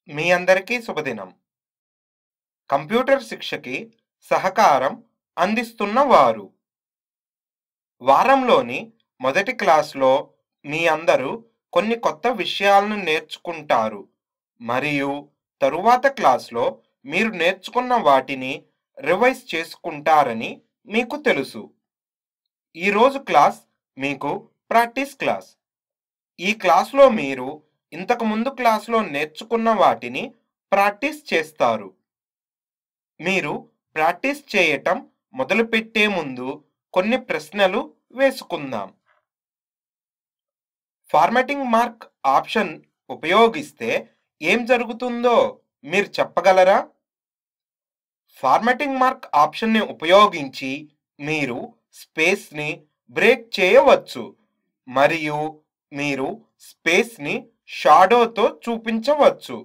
మీ అందరికీ శుభదినం కంప్యూటర్ శిక్షకి సహకారం అందిస్తున్న వారు వారంలోని మొదటి క్లాస్లో మీ అందరూ కొన్ని కొత్త విషయాలను నేర్చుకుంటారు మరియు తరువాత క్లాస్లో మీరు నేర్చుకున్న వాటిని రివైజ్ చేసుకుంటారని మీకు తెలుసు ఈరోజు క్లాస్ మీకు ప్రాక్టీస్ క్లాస్ ఈ క్లాస్లో మీరు ఇంతకు ముందు క్లాస్లో నేర్చుకున్న వాటిని ప్రాక్టీస్ చేస్తారు మీరు ప్రాక్టీస్ చేయటం మొదలుపెట్టే ముందు కొన్ని ప్రశ్నలు వేసుకుందాం ఫార్మాటింగ్ మార్క్ ఆప్షన్ ఉపయోగిస్తే ఏం జరుగుతుందో మీరు చెప్పగలరా ఫార్మాటింగ్ మార్క్ ఆప్షన్ని ఉపయోగించి మీరు స్పేస్ని బ్రేక్ చేయవచ్చు మరియు మీరు స్పేస్ని షాడోతో చూపించవచ్చు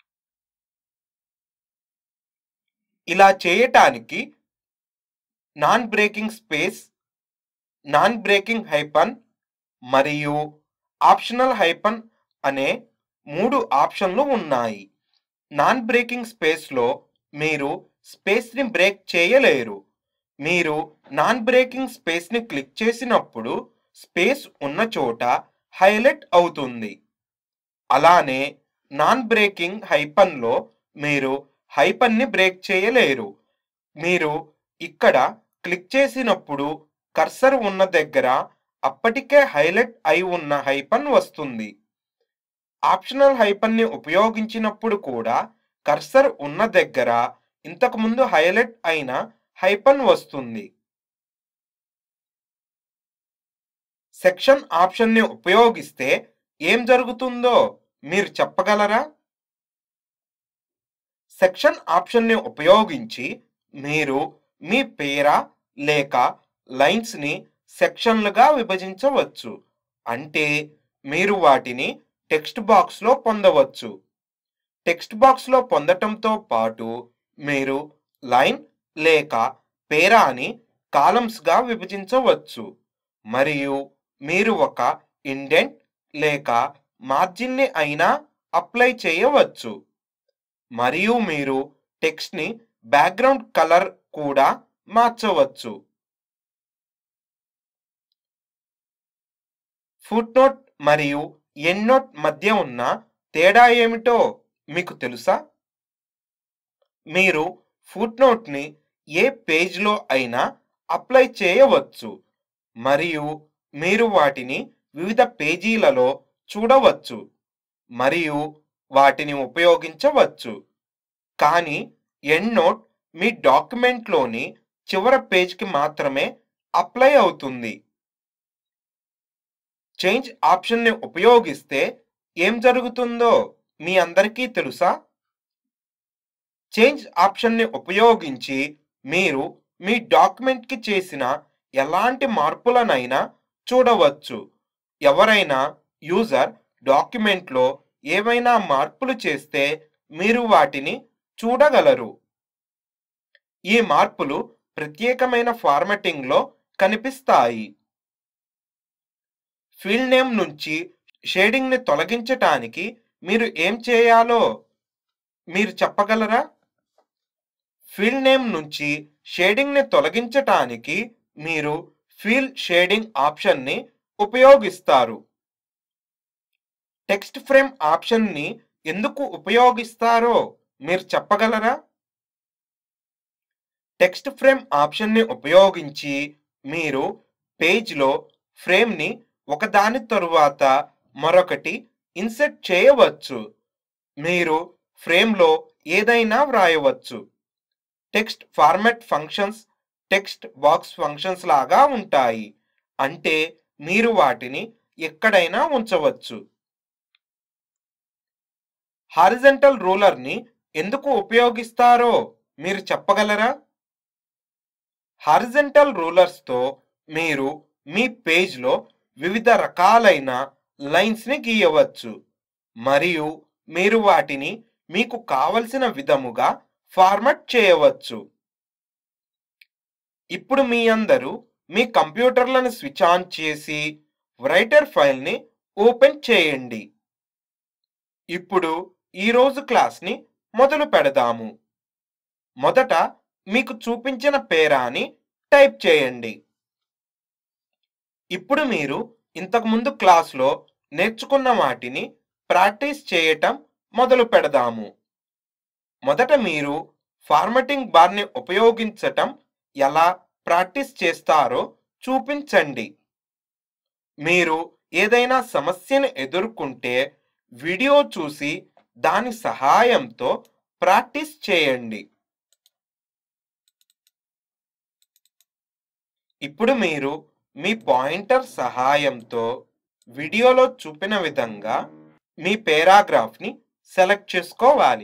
ఇలా చేయటానికి non breaking space non breaking hyphen మరియు ఆప్షనల్ హైపన్ అనే మూడు ఆప్షన్లు ఉన్నాయి నాన్ బ్రేకింగ్ స్పేస్లో మీరు స్పేస్ని బ్రేక్ చేయలేరు మీరు నాన్ బ్రేకింగ్ స్పేస్ని క్లిక్ చేసినప్పుడు స్పేస్ ఉన్న చోట హైలైట్ అవుతుంది అలానే నాన్ బ్రేకింగ్ హైపన్లో మీరు హైపన్ని బ్రేక్ చేయలేరు మీరు ఇక్కడ క్లిక్ చేసినప్పుడు కర్సర్ ఉన్న దగ్గర అప్పటికే హైలైట్ అయి ఉన్న హైపన్ వస్తుంది ఆప్షనల్ హైపన్ని ఉపయోగించినప్పుడు కూడా కర్సర్ ఉన్న దగ్గర ఇంతకుముందు హైలైట్ అయిన హైపన్ వస్తుంది సెక్షన్ ఆప్షన్ని ఉపయోగిస్తే ఏం జరుగుతుందో మీరు చెప్పగలరా సెక్షన్ ఆప్షన్ని ఉపయోగించి మీరు మీ పేర లేక లైన్స్ని సెక్షన్లుగా విభజించవచ్చు అంటే మీరు వాటిని టెక్స్ట్ బాక్స్లో పొందవచ్చు టెక్స్ట్ బాక్స్లో పొందటంతో పాటు మీరు లైన్ లేక పేరాని కాలమ్స్గా విభజించవచ్చు మరియు మీరు ఒక ఇండెంట్ లేక మార్జిన్ని అయినా అప్లై చేయవచ్చు మరియు మీరు టెక్స్ట్ని బ్యాక్గ్రౌండ్ కలర్ కూడా మార్చవచ్చు ఫుట్ నోట్ మరియు ఎండ్ నోట్ మధ్య ఉన్న తేడా ఏమిటో మీకు తెలుసా మీరు ఫుట్ నోట్ని ఏ పేజ్లో అయినా అప్లై చేయవచ్చు మరియు మీరు వాటిని వివిధ పేజీలలో చూడవచ్చు మరియు వాటిని ఉపయోగించవచ్చు కానీ ఎండ్ నోట్ మీ డాక్యుమెంట్లోని చివరి పేజ్కి మాత్రమే అప్లై అవుతుంది చేంజ్ ఆప్షన్ని ఉపయోగిస్తే ఏం జరుగుతుందో మీ అందరికీ తెలుసా చేంజ్ ఆప్షన్ని ఉపయోగించి మీరు మీ డాక్యుమెంట్కి చేసిన ఎలాంటి మార్పులనైనా చూడవచ్చు ఎవరైనా యూజర్ డాక్యుమెంట్లో ఏవైనా మార్పులు చేస్తే మీరు వాటిని చూడగలరు ఈ మార్పులు ప్రత్యేకమైన ఫార్మాటింగ్లో కనిపిస్తాయి ఫీల్డ్ నేమ్ నుంచి షేడింగ్ని తొలగించటానికి మీరు ఏం చేయాలో మీరు చెప్పగలరా ఫీల్డ్ నేమ్ నుంచి షేడింగ్ని తొలగించటానికి మీరు ఫీల్ షేడింగ్ ఆప్షన్ని ఉపయోగిస్తారు టెక్స్ట్ ఫ్రేమ్ ఆప్షన్ని ఎందుకు ఉపయోగిస్తారో మీరు చెప్పగలరా టెక్స్ట్ ఫ్రేమ్ ఆప్షన్ని ఉపయోగించి మీరు పేజ్లో ఫ్రేమ్ని ఒకదాని తరువాత మరొకటి ఇన్సెట్ చేయవచ్చు మీరు ఫ్రేమ్లో ఏదైనా వ్రాయవచ్చు text format functions text box functions లాగా ఉంటాయి అంటే మీరు వాటిని ఎక్కడైనా ఉంచవచ్చు హారిజెంటల్ రూలర్ని ఎందుకు ఉపయోగిస్తారో మీరు చెప్పగలరా హారిజెంటల్ రూలర్స్తో మీరు మీ పేజ్లో వివిధ రకాలైన లైన్స్ని గీయవచ్చు మరియు మీరు వాటిని మీకు కావలసిన విధముగా ఫార్మాట్ చేయవచ్చు ఇప్పుడు మీ అందరూ మీ కంప్యూటర్లను స్విచ్ ఆన్ చేసి రైటర్ ఫైల్ని ఓపెన్ చేయండి ఇప్పుడు ఈరోజు క్లాస్ని మొదలు పెడదాము మొదట మీకు చూపించిన పేరాని టైప్ చేయండి ఇప్పుడు మీరు ఇంతకుముందు క్లాస్లో నేర్చుకున్న వాటిని ప్రాక్టీస్ చేయటం మొదలు పెడదాము మొదట మీరు ఫార్మటింగ్ బార్ని ఉపయోగించటం ఎలా ప్రాక్టీస్ చేస్తారో చూపించండి మీరు ఏదైనా సమస్యను ఎదుర్కొంటే వీడియో చూసి దాని సహాయంతో ప్రాక్టీస్ చేయండి ఇప్పుడు మీరు మీ పాయింటర్ సహాయంతో వీడియోలో చూపిన విధంగా మీ పేరాగ్రాఫ్ని సెలెక్ట్ చేసుకోవాలి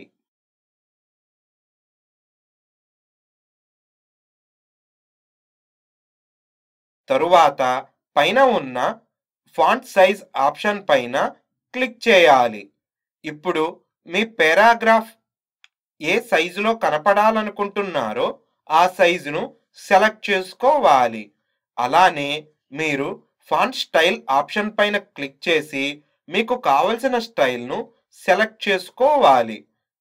తరువాత పైన ఉన్న ఫాంట్ సైజ్ ఆప్షన్ పైన క్లిక్ చేయాలి ఇప్పుడు మీ పారాగ్రాఫ్ ఏ సైజులో కనపడాలనుకుంటున్నారో ఆ సైజును సెలెక్ట్ చేసుకోవాలి అలానే మీరు ఫాంట్ స్టైల్ ఆప్షన్ పైన క్లిక్ చేసి మీకు కావలసిన స్టైల్ను సెలెక్ట్ చేసుకోవాలి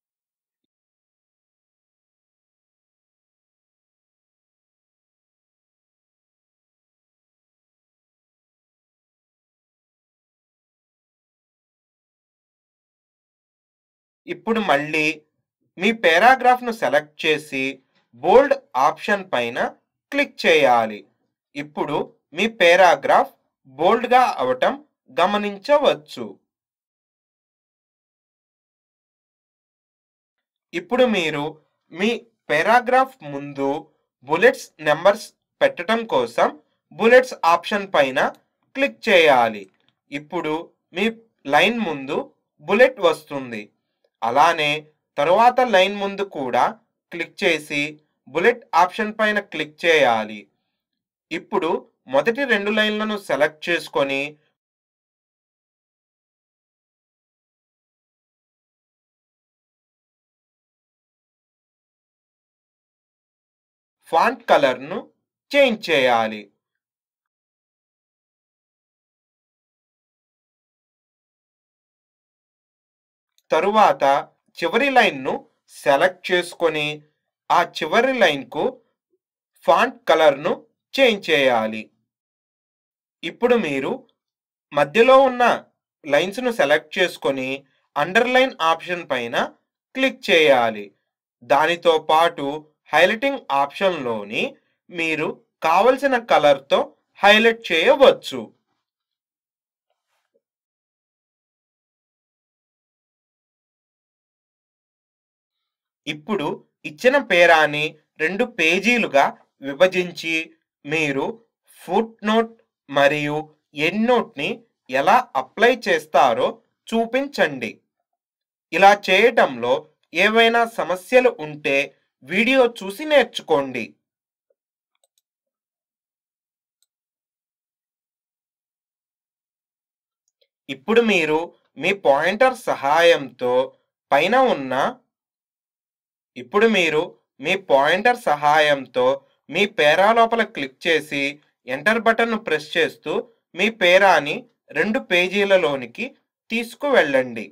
ఇప్పుడు మళ్ళీ మీ పారాగ్రాఫ్ను సెలెక్ట్ చేసి బోల్డ్ ఆప్షన్ పైన క్లిక్ చేయాలి ఇప్పుడు మీ పారాగ్రాఫ్ బోల్డ్గా అవటం గమనించవచ్చు ఇప్పుడు మీరు మీ పారాగ్రాఫ్ ముందు బుల్లెట్స్ నెంబర్స్ పెట్టడం కోసం బుల్లెట్స్ ఆప్షన్ పైన క్లిక్ చేయాలి ఇప్పుడు మీ లైన్ ముందు బుల్లెట్ వస్తుంది అలానే తరువాత లైన్ ముందు కూడా క్లిక్ చేసి బుల్లెట్ ఆప్షన్ పైన క్లిక్ చేయాలి ఇప్పుడు మొదటి రెండు లైన్లను సెలెక్ట్ చేసుకొని ఫాంట్ కలర్ను చేంజ్ చేయాలి తరువాత చివరి లైన్ను సెలెక్ట్ చేసుకొని ఆ చివరి లైన్కు ఫాంట్ కలర్ను చేంజ్ చేయాలి ఇప్పుడు మీరు మధ్యలో ఉన్న లైన్స్ను సెలెక్ట్ చేసుకొని అండర్లైన్ ఆప్షన్ పైన క్లిక్ చేయాలి దానితో పాటు హైలైటింగ్ ఆప్షన్లోని మీరు కావలసిన కలర్తో హైలైట్ చేయవచ్చు ఇప్పుడు ఇచ్చిన పేరాని రెండు పేజీలుగా విభజించి మీరు ఫుట్ నోట్ మరియు ఎండ్ నోట్ని ఎలా అప్లై చేస్తారో చూపించండి ఇలా చేయటంలో ఏవైనా సమస్యలు ఉంటే వీడియో చూసి నేర్చుకోండి ఇప్పుడు మీరు మీ పాయింటర్ సహాయంతో పైన ఉన్న ఇప్పుడు మీరు మీ పాయింటర్ సహాయంతో మీ పేరా లోపల క్లిక్ చేసి ఎంటర్ బటన్ను ప్రెస్ చేస్తూ మీ పేరాని రెండు పేజీలలోనికి తీసుకువెళ్ళండి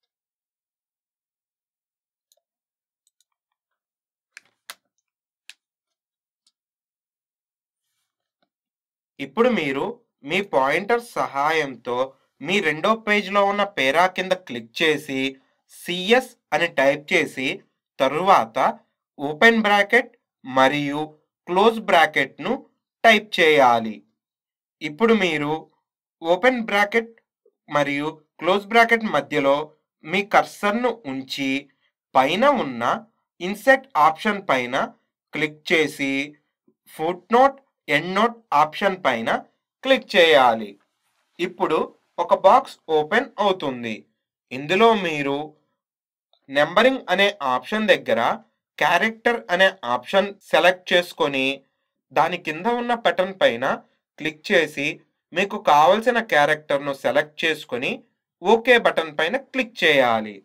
ఇప్పుడు మీరు మీ పాయింటర్ సహాయంతో మీ రెండో పేజ్లో ఉన్న పేరా కింద క్లిక్ చేసి సిఎస్ అని టైప్ చేసి తరువాత ఓపెన్ బ్రాకెట్ మరియు క్లోజ్ బ్రాకెట్ను టైప్ చేయాలి ఇప్పుడు మీరు ఓపెన్ బ్రాకెట్ మరియు క్లోజ్ బ్రాకెట్ మధ్యలో మీ కర్సర్ను ఉంచి పైన ఉన్న ఇన్సెట్ ఆప్షన్ పైన క్లిక్ చేసి foot note end note option పైన క్లిక్ చేయాలి ఇప్పుడు ఒక బాక్స్ ఓపెన్ అవుతుంది ఇందులో మీరు నెంబరింగ్ అనే ఆప్షన్ దగ్గర క్యారెక్టర్ అనే ఆప్షన్ సెలెక్ట్ చేసుకొని దాని కింద ఉన్న బటన్ పైన క్లిక్ చేసి మీకు కావలసిన క్యారెక్టర్ను సెలెక్ట్ చేసుకొని ఓకే బటన్ పైన క్లిక్ చేయాలి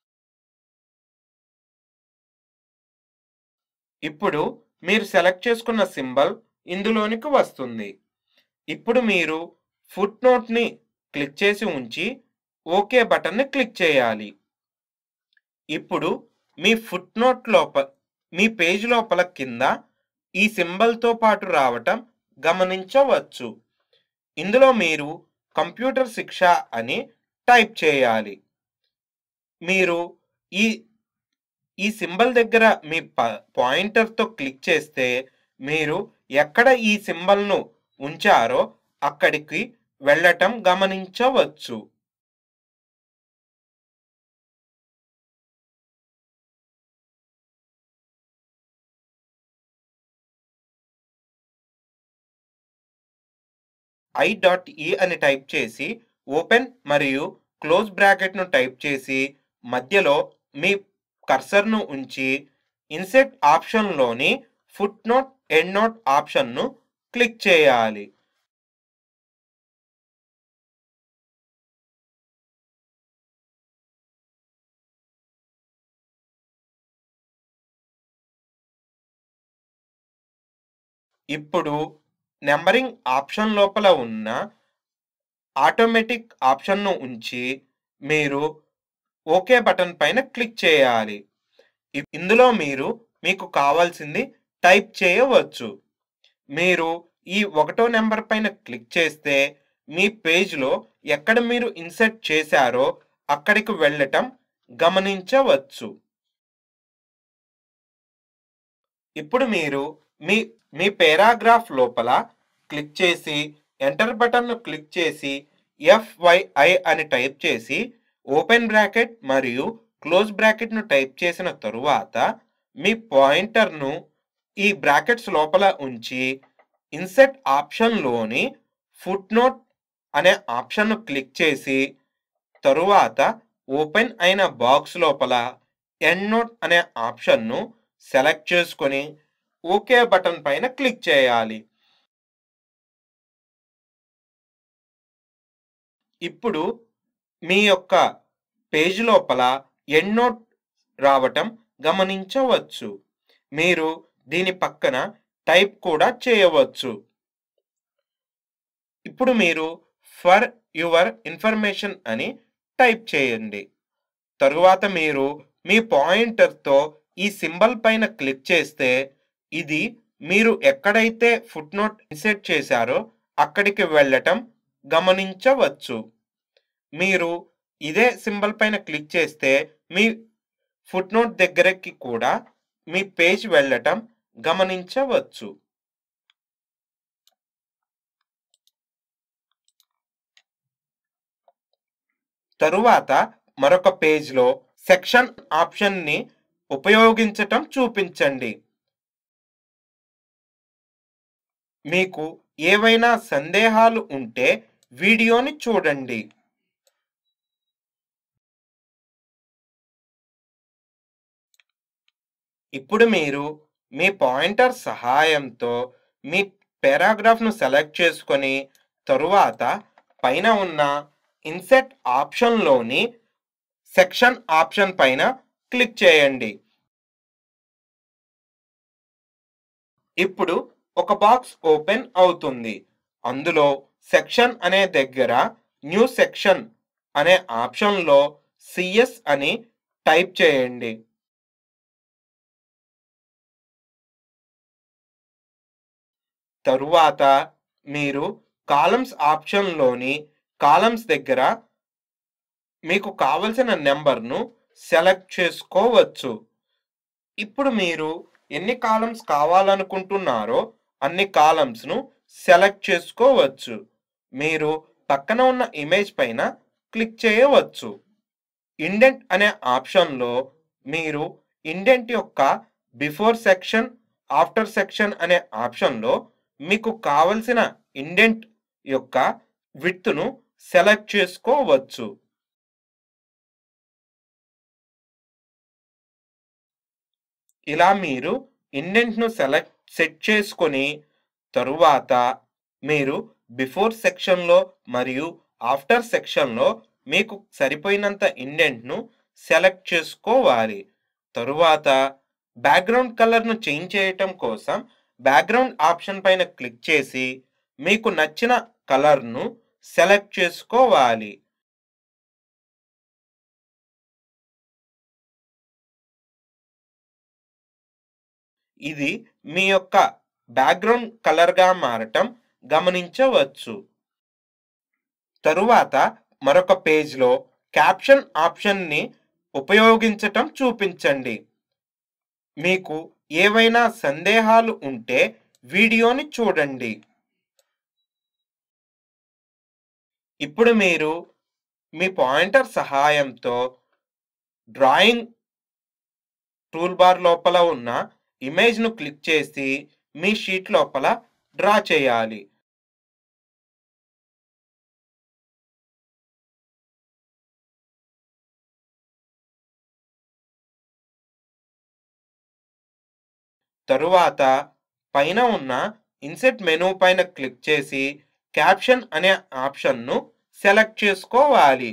ఇప్పుడు మీరు సెలెక్ట్ చేసుకున్న సింబల్ ఇందులోనికి వస్తుంది ఇప్పుడు మీరు ఫుట్ నోట్ని క్లిక్ చేసి ఉంచి ఓకే బటన్ని క్లిక్ చేయాలి ఇప్పుడు మీ ఫుట్‌నోట్ లోప మీ పేజ్ లోపల కింద ఈ సింబల్‌తో పాటు రావటం గమనించవచ్చు. ఇందులో మీరు కంప్యూటర్ శిక్ష అని టైప్ చేయాలి. మీరు ఈ ఈ సింబల్ దగ్గర మీ ప పాయింటర్‌తో క్లిక్ చేస్తే మీరు ఎక్కడ ఈ సింబల్‌ను ఉంచారో అక్కడికి వెళ్ళటం గమనించవచ్చు. ఐ.ఈ అని టైప్ చేసి ఓపెన్ మరియు క్లోజ్ బ్రాకెట్‌ను టైప్ చేసి మధ్యలో మీ కర్సర్‌ను ఉంచి ఇన్సెర్ట్ ఆప్షన్‌లోని ఫుట్‌నోట్, ఎండ్‌నోట్ ఆప్షన్‌ను క్లిక్ చేయాలి. ఇప్పుడు నంబరింగ్ ఆప్షన్ లోపల ఉన్న ఆటోమేటిక్ ఆప్షన్‌ను ఉంచి మీరు ఓకే బటన్ పైన క్లిక్ చేయాలి. ఇ ఇందులో మీరు మీకు కావాల్సింది టైప్ చేయవచ్చు. మీరు ఈ ఒకటో నంబర్ పైన క్లిక్ చేస్తే మీ పేజ్‌లో ఎక్కడ మీరు ఇన్సెర్ట్ చేశారో అక్కడికి వెళ్ళటం గమనించవచ్చు. ఇప్పుడు మీరు మీ మీ పేరాగ్రాఫ్ లోపల క్లిక్ చేసి ఎంటర్ బటన్‌ను క్లిక్ చేసి ఎఫ్‌వైఐ అని టైప్ చేసి ఓపెన్ బ్రాకెట్ మరియు క్లోజ్ బ్రాకెట్‌ను టైప్ చేసిన తరువాత మీ పాయింటర్‌ను ఈ బ్రాకెట్స్ లోపల ఉంచి ఇన్సెర్ట్ ఆప్షన్‌లోని ఫుట్‌నోట్ అనే ఆప్షన్‌ను క్లిక్ చేసి తరువాత ఓపెన్ అయిన బాక్స్ లోపల ఎండ్‌నోట్ అనే ఆప్షన్‌ను సెలెక్ట్ చేసుకొని ఓకే బటన్ పైన క్లిక్ చేయాలి. ఇప్పుడు మీ యొక్క పేజ్ లోపల ఎండ్‌నోట్ రావటం గమనించవచ్చు. మీరు దీని పక్కన టైప్ కూడా చేయవచ్చు. ఇప్పుడు మీరు ఫర్ యువర్ ఇన్ఫర్మేషన్ అని టైప్ చేయండి. తరువాత మీరు మీ పాయింటర్‌తో ఈ సింబల్ పైన క్లిక్ చేస్తే ఇది మీరు ఎక్కడైతే ఫుట్‌నోట్ ఇన్సెర్ట్ చేశారో అక్కడికి వెళ్ళటం గమనించవచ్చు. మీరు ఇదే సింబల్ పైన క్లిక్ చేస్తే మీ ఫుట్‌నోట్ దగ్గరకి కూడా మీ పేజ్ వెళ్ళటం గమనించవచ్చు. తరువాత మరొక పేజ్‌లో సెక్షన్ ఆప్షన్‌ని ఉపయోగించటం చూపించండి. మీకు ఏవైనా సందేహాలు ఉంటే వీడియోని చూడండి. ఇప్పుడు మీరు మీ పాయింటర్ సహాయంతో మీ పారాగ్రాఫ్‌ను సెలెక్ట్ చేసుకొని తరువాత పైన ఉన్న ఇన్సెర్ట్ ఆప్షన్‌లోని సెక్షన్ ఆప్షన్ పైన క్లిక్ చేయండి. ఇప్పుడు ఒక బాక్స్ ఓపెన్ అవుతుంది. అందులో సెక్షన్ అనే దగ్గర న్యూ సెక్షన్ అనే ఆప్షన్‌లో సీఎస్ అని టైప్ చేయండి. తరువాత మీరు కాలమ్స్ ఆప్షన్‌లోని కాలమ్స్ దగ్గర మీకు కావలసిన నంబర్‌ను సెలెక్ట్ చేసుకోవచ్చు. ఇప్పుడు మీరు ఎన్ని కాలమ్స్ కావాలనుకుంటున్నారో అన్ని కాలమ్స్‌ను సెలెక్ట్ చేసుకోవచ్చు. మీరు పక్కన ఉన్న ఇమేజ్ పైన క్లిక్ చేయవచ్చు. ఇండెంట్ అనే ఆప్షన్‌లో మీరు ఇండెంట్ యొక్క బిఫోర్ సెక్షన్, ఆఫ్టర్ సెక్షన్ అనే ఆప్షన్‌లో మీకు కావలసిన ఇండెంట్ యొక్క విడ్త్‌ను సెలెక్ట్ చేసుకోవచ్చు. ఇలా మీరు ఇండెంట్‌ను సెలెక్ట్ సెట్ చేసుకొని తరువాత మీరు బిఫోర్ సెక్షన్‌లో మరియు ఆఫ్టర్ సెక్షన్‌లో మీకు సరిపోయినంత ఇండెంట్‌ను సెలెక్ట్ చేసుకోవాలి. తరువాత బ్యాక్‌గ్రౌండ్ కలర్‌ను చేంజ్ చేయటం కోసం బ్యాక్‌గ్రౌండ్ ఆప్షన్ పైన క్లిక్ చేసి మీకు నచ్చిన కలర్‌ను సెలెక్ట్ చేసుకోవాలి. ఇది మీ యొక్క బ్యాక్గ్రౌండ్ కలర్గా మారటం గమనించవచ్చు తరువాత మరొక పేజ్లో క్యాప్షన్ ఆప్షన్ని ఉపయోగించటం చూపించండి మీకు ఏవైనా సందేహాలు ఉంటే వీడియోని చూడండి ఇప్పుడు మీరు మీ పాయింటర్ సహాయంతో డ్రాయింగ్ టూల్బార్ లోపల ఉన్న ఇమేజ్ను క్లిక్ చేసి మీ షీట్ లోపల డ్రా చేయాలి తరువాత పైన ఉన్న ఇన్సెట్ మెనూ పైన క్లిక్ చేసి క్యాప్షన్ అనే ఆప్షన్ను సెలెక్ట్ చేసుకోవాలి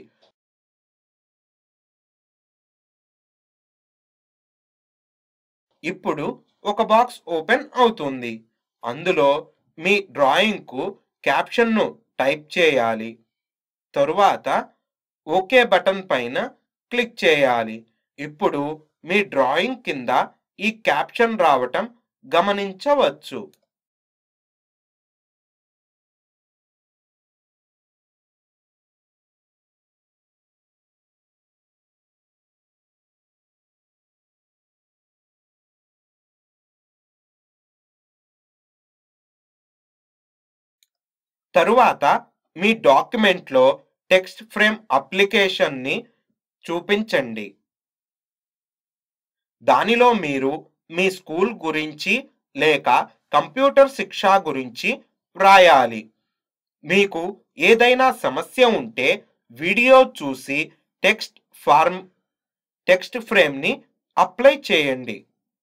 ఇప్పుడు ఒక బాక్స్ ఓపెన్ అవుతుంది అందులో మీ డ్రాయింగ్కు క్యాప్షన్ను టైప్ చేయాలి తరువాత ఓకే బటన్ పైన క్లిక్ చేయాలి ఇప్పుడు మీ డ్రాయింగ్ కింద ఈ క్యాప్షన్ రావటం గమనించవచ్చు తరువాత మీ డాక్యుమెంట్లో టెక్స్ట్ ఫ్రేమ్ అప్లికేషన్ని చూపించండి దానిలో మీరు మీ స్కూల్ గురించి లేక కంప్యూటర్ శిక్ష గురించి వ్రాయాలి మీకు ఏదైనా సమస్య ఉంటే వీడియో చూసి టెక్స్ట్ ఫార్మ్ టెక్స్ట్ ఫ్రేమ్ని అప్లై చేయండి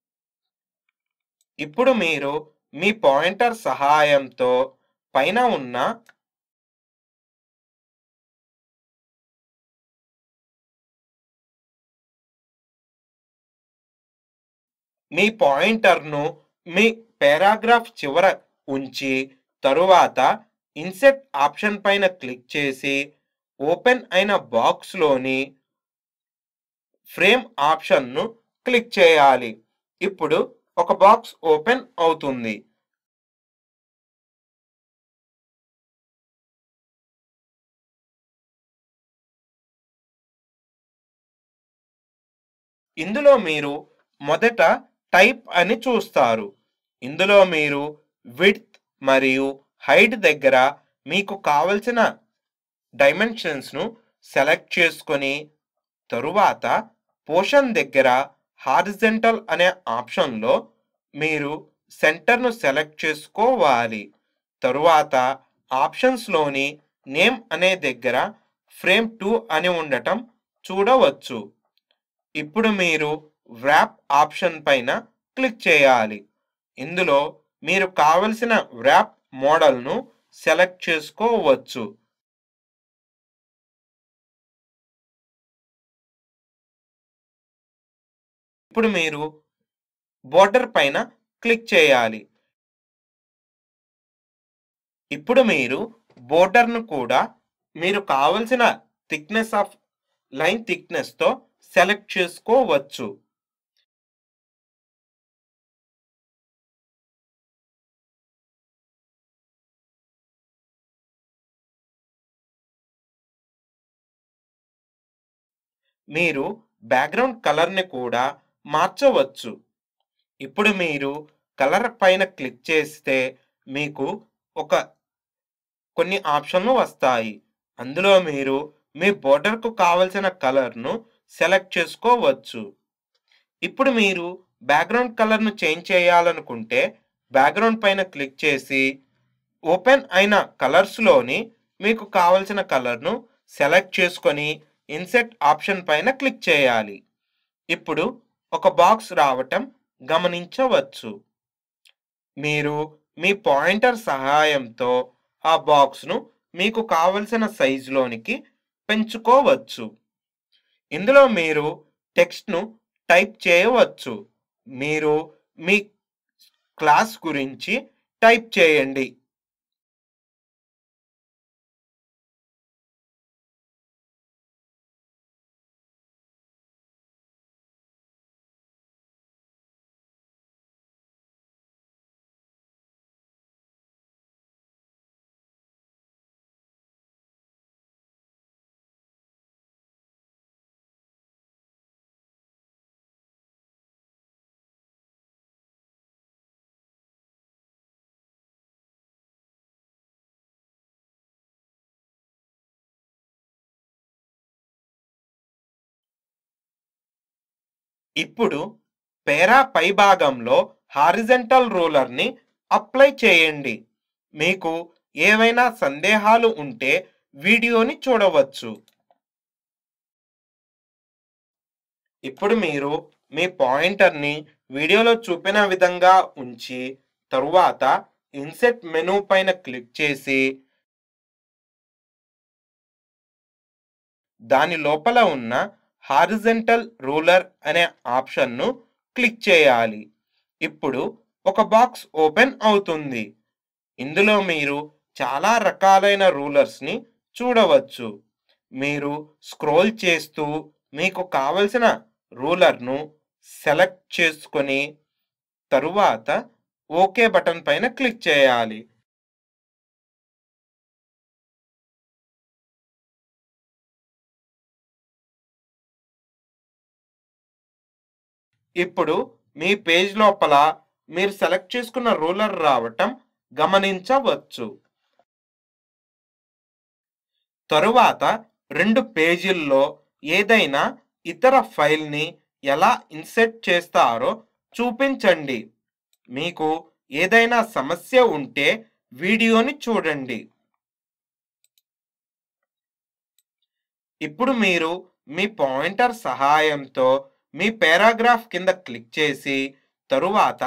ఇప్పుడు మీరు మీ పాయింటర్ సహాయంతో పైన ఉన్న మీ పాయింటర్ను మీ పారాగ్రాఫ్ చివర ఉంచి తరువాత ఇన్సెట్ ఆప్షన్ పైన క్లిక్ చేసి ఓపెన్ అయిన బాక్స్లోని ఫ్రేమ్ ఆప్షన్ను క్లిక్ చేయాలి ఇప్పుడు ఒక బాక్స్ ఓపెన్ అవుతుంది ఇందులో మీరు మొదట టైప్ అని చూస్తారు ఇందులో మీరు విడ్త్ మరియు హైట్ దగ్గర మీకు కావలసిన డైమెన్షన్స్ను సెలెక్ట్ చేసుకొని తరువాత పోషన్ దగ్గర హారిజెంటల్ అనే ఆప్షన్లో మీరు సెంటర్ను సెలెక్ట్ చేసుకోవాలి తరువాత ఆప్షన్స్లోని నేమ్ అనే దగ్గర ఫ్రేమ్ టూ అని ఉండటం చూడవచ్చు ఇప్పుడు మీరు వ్రాప్ ఆప్షన్ పైన క్లిక్ చేయాలి ఇందులో మీరు కావలసిన వ్రాప్ మోడల్ను సెలెక్ట్ చేసుకోవచ్చు ఇప్పుడు మీరు బోర్డర్ పైన క్లిక్ చేయాలి ఇప్పుడు మీరు బోర్డర్ను కూడా మీరు కావలసిన థిక్నెస్ ఆఫ్ లైన్ థిక్నెస్తో సెలెక్ట్ చేసుకోవచ్చు మీరు బ్యాక్గ్రౌండ్ కలర్ని కూడా మార్చవచ్చు ఇప్పుడు మీరు కలర్ పైన క్లిక్ చేస్తే మీకు ఒక కొన్ని ఆప్షన్లు వస్తాయి అందులో మీరు మీ బోర్డర్కు కావలసిన కలర్ను సెలెక్ట్ చేసుకోవచ్చు ఇప్పుడు మీరు బ్యాక్గ్రౌండ్ కలర్ను చేంజ్ చేయాలనుకుంటే బ్యాక్గ్రౌండ్ పైన క్లిక్ చేసి ఓపెన్ అయిన కలర్స్లోని మీకు కావలసిన కలర్ను సెలెక్ట్ చేసుకొని ఇన్సెట్ ఆప్షన్ పైన క్లిక్ చేయాలి ఇప్పుడు ఒక బాక్స్ రావటం గమనించవచ్చు మీరు మీ పాయింటర్ సహాయంతో ఆ బాక్స్ను మీకు కావలసిన సైజులోనికి పెంచుకోవచ్చు ఇందులో మీరు టెక్స్ట్ను టైప్ చేయవచ్చు మీరు మీ క్లాస్ గురించి టైప్ చేయండి ఇప్పుడు పేరా పై భాగంలో హారిజంటల్ రూలర్ని అప్లై చేయండి మీకు ఏవైనా సందేహాలు ఉంటే వీడియోని చూడవచ్చు ఇప్పుడు మీరు మీ పాయింటర్ని వీడియోలో చూపిన విధంగా ఉంచి తరువాత ఇన్సెట్ మెనూ పైన క్లిక్ చేసి దాని లోపల ఉన్న హారిజంటల్ రూలర్ అనే ఆప్షన్ను క్లిక్ చేయాలి ఇప్పుడు ఒక బాక్స్ ఓపెన్ అవుతుంది ఇందులో మీరు చాలా రకాలైన రూలర్స్ని చూడవచ్చు మీరు స్క్రోల్ చేస్తూ మీకు కావలసిన రూలర్ను సెలెక్ట్ చేసుకొని తరువాత ఓకే బటన్ పైన క్లిక్ చేయాలి ఇప్పుడు మీ పేజ్ లోపల మీరు సెలెక్ట్ చేసుకున్న రూలర్ రావటం గమనించవచ్చు తరువాత రెండు పేజీల్లో ఏదైనా ఇతర ఫైల్ని ఎలా ఇన్సెట్ చేస్తారో చూపించండి మీకు ఏదైనా సమస్య ఉంటే వీడియోని చూడండి ఇప్పుడు మీరు మీ పాయింటర్ సహాయంతో మీ పారాగ్రాఫ్ కింద క్లిక్ చేసి తరువాత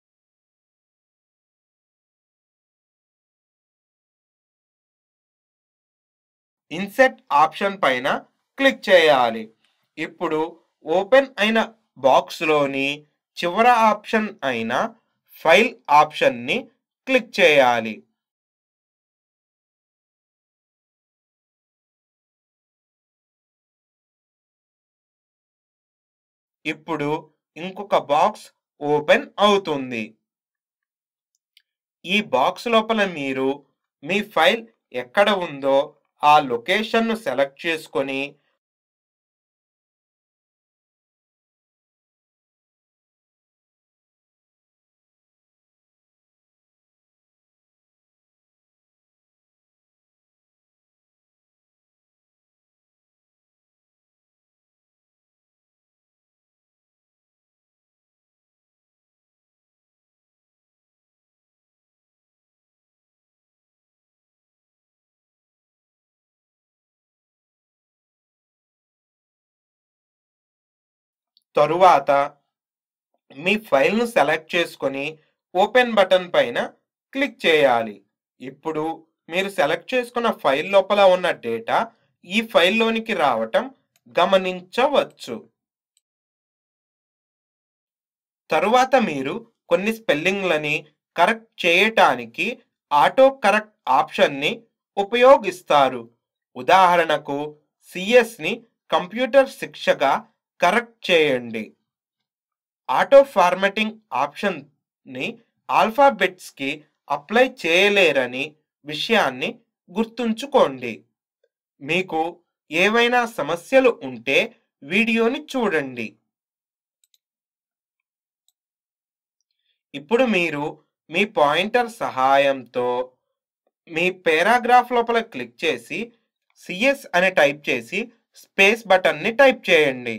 ఇన్సెట్ ఆప్షన్ పైన క్లిక్ చేయాలి ఇప్పుడు ఓపెన్ అయిన బాక్స్లోని చివర ఆప్షన్ అయిన ఫైల్ ఆప్షన్ని క్లిక్ చేయాలి ఇప్పుడు ఇంకొక బాక్స్ ఓపెన్ అవుతుంది ఈ బాక్స్ లోపల మీరు మీ ఫైల్ ఎక్కడ ఉందో ఆ లొకేషన్ను సెలెక్ట్ చేసుకొని తరువాత మీ ఫైల్ను సెలెక్ట్ చేసుకొని ఓపెన్ బటన్ పైన క్లిక్ చేయాలి ఇప్పుడు మీరు సెలెక్ట్ చేసుకున్న ఫైల్ లోపల ఉన్న డేటా ఈ ఫైల్లోనికి రావటం గమనించవచ్చు తరువాత మీరు కొన్ని స్పెల్లింగ్లని కరెక్ట్ చేయటానికి ఆటో కరెక్ట్ ఆప్షన్ని ఉపయోగిస్తారు ఉదాహరణకు సిఎస్ని కంప్యూటర్ శిక్షగా కరెక్ట్ చేయండి ఆటో ఫార్మాటింగ్ ఆప్షన్ని ఆల్ఫాబెట్స్కి అప్లై చేయలేరని విషయాన్ని గుర్తుంచుకోండి మీకు ఏవైనా సమస్యలు ఉంటే వీడియోని చూడండి ఇప్పుడు మీరు మీ పాయింటర్ సహాయంతో మీ పారాగ్రాఫ్ లోపల క్లిక్ చేసి సిఎస్ అని టైప్ చేసి స్పేస్ బటన్ని టైప్ చేయండి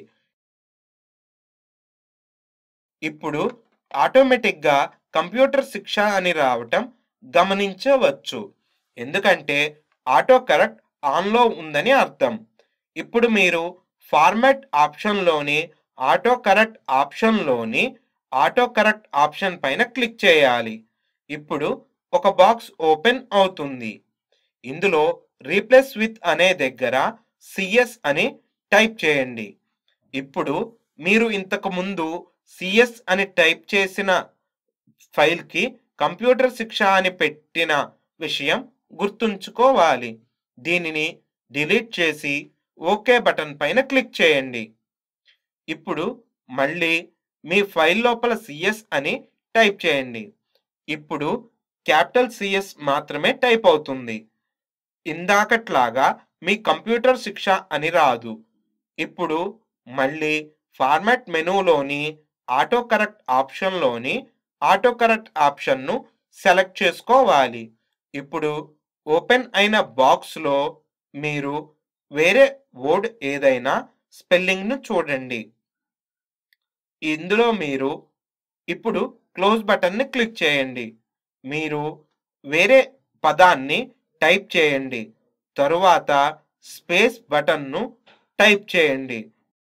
ఇప్పుడు ఆటోమేటిక్గా కంప్యూటర్ శిక్ష అని రావటం గమనించవచ్చు ఎందుకంటే ఆటో కరెక్ట్ ఆన్లో ఉందని అర్థం ఇప్పుడు మీరు ఫార్మాట్ ఆప్షన్లోని ఆటో కరెక్ట్ ఆప్షన్లోని ఆటో కరెక్ట్ ఆప్షన్ పైన క్లిక్ చేయాలి ఇప్పుడు ఒక బాక్స్ ఓపెన్ అవుతుంది ఇందులో రీప్లేస్ విత్ అనే దగ్గర సిఎస్ అని టైప్ చేయండి ఇప్పుడు మీరు ఇంతకు ముందు సిఎస్ అని టైప్ చేసిన ఫైల్కి కంప్యూటర్ శిక్ష అని పెట్టిన విషయం గుర్తుంచుకోవాలి దీనిని డిలీట్ చేసి ఓకే బటన్ పైన క్లిక్ చేయండి ఇప్పుడు మళ్ళీ మీ ఫైల్ లోపల సిఎస్ అని టైప్ చేయండి ఇప్పుడు క్యాపిటల్ సిఎస్ మాత్రమే టైప్ అవుతుంది ఇందాకట్లాగా మీ కంప్యూటర్ శిక్ష అని రాదు ఇప్పుడు మళ్ళీ ఫార్మాట్ మెనూలోని ఆటో కరెక్ట్ ఆప్షన్లోని ఆటో కరెక్ట్ ఆప్షన్ను సెలెక్ట్ చేసుకోవాలి ఇప్పుడు ఓపెన్ అయిన బాక్స్లో మీరు వేరే వర్డ్ ఏదైనా స్పెల్లింగ్ను చూడండి ఇందులో మీరు ఇప్పుడు క్లోజ్ బటన్ని క్లిక్ చేయండి మీరు వేరే పదాన్ని టైప్ చేయండి తరువాత స్పేస్ బటన్ను టైప్ చేయండి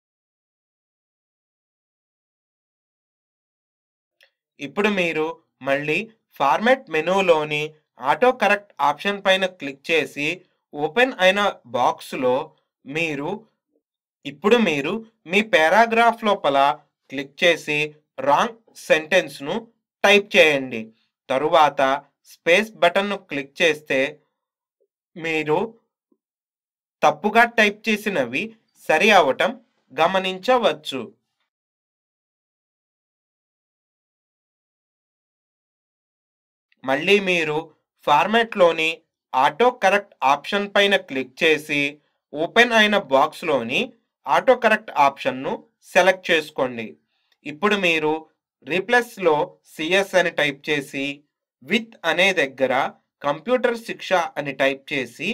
ఇప్పుడు మీరు మళ్ళీ ఫార్మాట్ మెనూలోని ఆటో కరెక్ట్ ఆప్షన్ పైన క్లిక్ చేసి ఓపెన్ అయిన బాక్స్లో మీరు ఇప్పుడు మీరు మీ పారాగ్రాఫ్ లోపల క్లిక్ చేసి రాంగ్ సెంటెన్స్ను టైప్ చేయండి తరువాత స్పేస్ బటన్ను క్లిక్ చేస్తే మీరు తప్పుగా టైప్ చేసినవి సరి అవటం గమనించవచ్చు మళ్ళీ మీరు ఫార్మాట్లోని ఆటో కరెక్ట్ ఆప్షన్ పైన క్లిక్ చేసి ఓపెన్ అయిన బాక్స్లోని ఆటో కరెక్ట్ ఆప్షన్ను సెలెక్ట్ చేసుకోండి ఇప్పుడు మీరు రీప్లేస్లో సిఎస్ అని టైప్ చేసి విత్ అనే దగ్గర కంప్యూటర్ శిక్ష అని టైప్ చేసి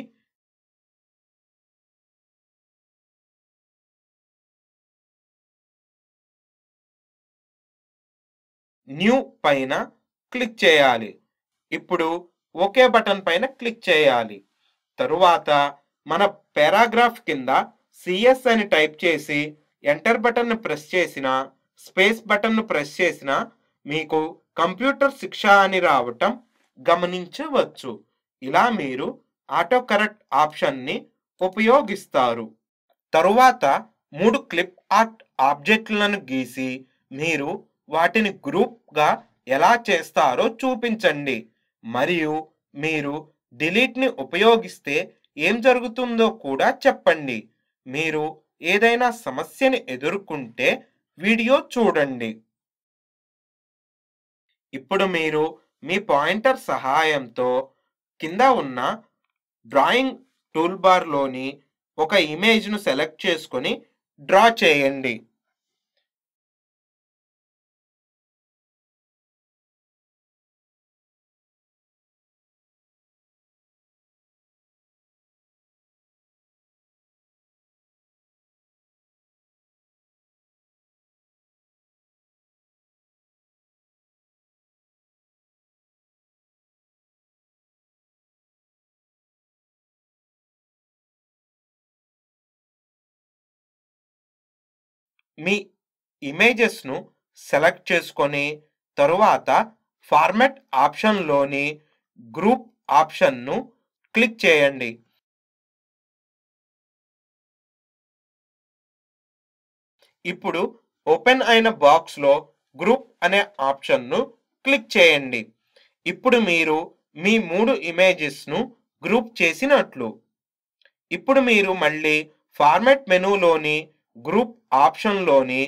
న్యూ పైన క్లిక్ చేయాలి ఇప్పుడు ఓకే బటన్ పైన క్లిక్ చేయాలి తరువాత మన పారాగ్రాఫ్ కింద సిఎస్ అని టైప్ చేసి ఎంటర్ బటన్ను ప్రెస్ చేసిన స్పేస్ బటన్ను ప్రెస్ చేసిన మీకు కంప్యూటర్ శిక్ష అని రావటం గమనించవచ్చు ఇలా మీరు ఆటో కరెక్ట్ ఆప్షన్ని ఉపయోగిస్తారు తరువాత మూడు క్లిప్ ఆర్ట్ ఆబ్జెక్టులను గీసి మీరు వాటిని గ్రూప్గా ఎలా చేస్తారో చూపించండి మరియు మీరు డిలీట్ని ఉపయోగిస్తే ఏం జరుగుతుందో కూడా చెప్పండి మీరు ఏదైనా సమస్యని ఎదుర్కొంటే వీడియో చూడండి ఇప్పుడు మీరు మీ పాయింటర్ సహాయంతో కింద ఉన్న డ్రాయింగ్ టూల్బార్లోని ఒక ఇమేజ్ను సెలెక్ట్ చేసుకొని డ్రా చేయండి మీ ఇమేజెస్ను సెలెక్ట్ చేసుకొని తరువాత ఫార్మాట్ ఆప్షన్లోని గ్రూప్ ఆప్షన్ను క్లిక్ చేయండి ఇప్పుడు ఓపెన్ అయిన బాక్స్లో గ్రూప్ అనే ఆప్షన్ను క్లిక్ చేయండి ఇప్పుడు మీరు మీ మూడు ఇమేజెస్ను గ్రూప్ చేసినట్లు ఇప్పుడు మీరు మళ్ళీ ఫార్మాట్ మెనూలోని గ్రూప్ ఆప్షన్లోని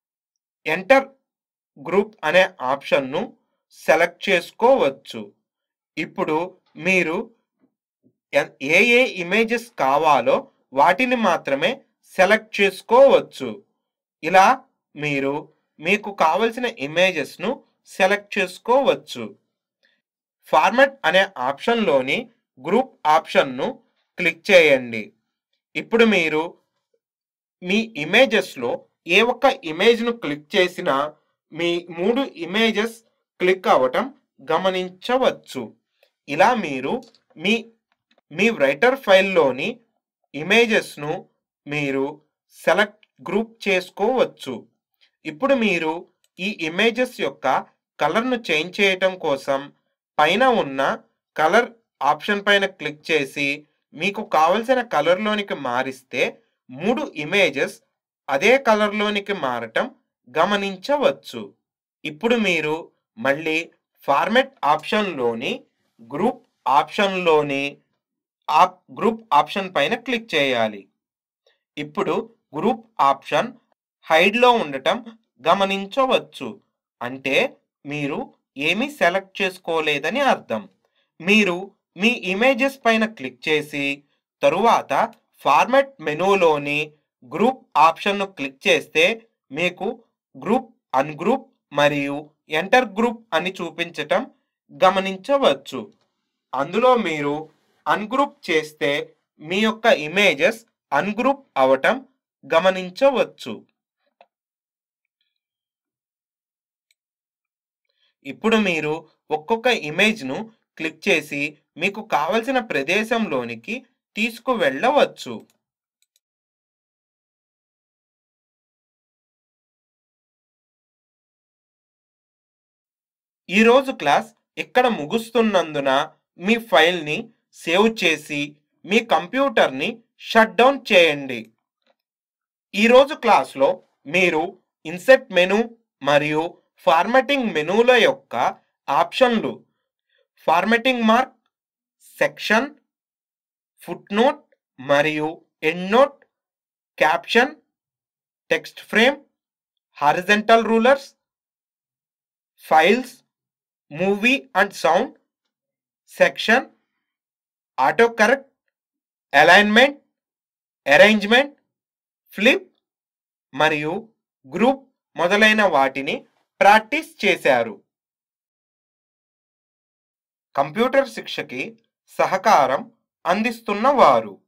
ఎంటర్ గ్రూప్ అనే ఆప్షన్ను సెలెక్ట్ చేసుకోవచ్చు ఇప్పుడు మీరు ఎ- ఏ ఏ ఇమేజెస్ కావాలో వాటిని మాత్రమే సెలెక్ట్ చేసుకోవచ్చు ఇలా మీరు మీకు కావలసిన ఇమేజెస్ను సెలెక్ట్ చేసుకోవచ్చు ఫార్మాట్ అనే ఆప్షన్లోని గ్రూప్ ఆప్షన్ను క్లిక్ చేయండి ఇప్పుడు మీరు మీ ఇమేజెస్లో ఏ ఒక్క ఇమేజ్ను క్లిక్ చేసినా మీ మూడు ఇమేజెస్ క్లిక్ అవ్వటం గమనించవచ్చు ఇలా మీరు మీ మీ రైటర్ ఫైల్లోని ఇమేజెస్ను మీరు సెలెక్ట్ గ్రూప్ చేసుకోవచ్చు ఇప్పుడు మీరు ఈ ఇమేజెస్ యొక్క కలర్ను చేంజ్ చేయటం కోసం పైన ఉన్న కలర్ ఆప్షన్ పైన క్లిక్ చేసి మీకు కావలసిన కలర్లోనికి మారిస్తే మూడు ఇమేజెస్ అదే కలర్లోనికి మారటం గమనించవచ్చు ఇప్పుడు మీరు మళ్ళీ ఫార్మెట్ ఆప్షన్లోని గ్రూప్ ఆప్షన్లోని ఆప్ గ్రూప్ ఆప్షన్ పైన క్లిక్ చేయాలి ఇప్పుడు గ్రూప్ ఆప్షన్ హైడ్లో ఉండటం గమనించవచ్చు అంటే మీరు ఏమీ సెలెక్ట్ చేసుకోలేదని అర్థం మీరు మీ ఇమేజెస్ పైన క్లిక్ చేసి తరువాత ఫార్మాట్ మెనూలోని గ్రూప్ ఆప్షన్ను క్లిక్ చేస్తే మీకు గ్రూప్ అన్గ్రూప్ మరియు ఎంటర్ గ్రూప్ అని చూపించటం గమనించవచ్చు అందులో మీరు అన్గ్రూప్ చేస్తే మీ యొక్క ఇమేజెస్ అన్గ్రూప్ అవటం గమనించవచ్చు ఇప్పుడు మీరు ఒక్కొక్క ఇమేజ్ను క్లిక్ చేసి మీకు కావలసిన ప్రదేశంలోనికి తీసుకువెళ్ళవచ్చు ఈరోజు క్లాస్ ఇక్కడ ముగుస్తున్నందున మీ ఫైల్ని సేవ్ చేసి మీ కంప్యూటర్ని షట్ డౌన్ చేయండి ఈరోజు క్లాస్లో మీరు ఇన్సెట్ మెను మరియు ఫార్మాటింగ్ మెనూల యొక్క ఆప్షన్లు ఫార్మాటింగ్ మార్క్ సెక్షన్ ఫుట్నోట్ మరియు endnote caption text frame horizontal rulers files movie and sound section auto correct alignment arrangement flip మరియు గ్రూప్ మొదలైన వాటిని ప్రాక్టీస్ చేశారు కంప్యూటర్ శిక్షకి సహకారం అందిస్తున్న వారు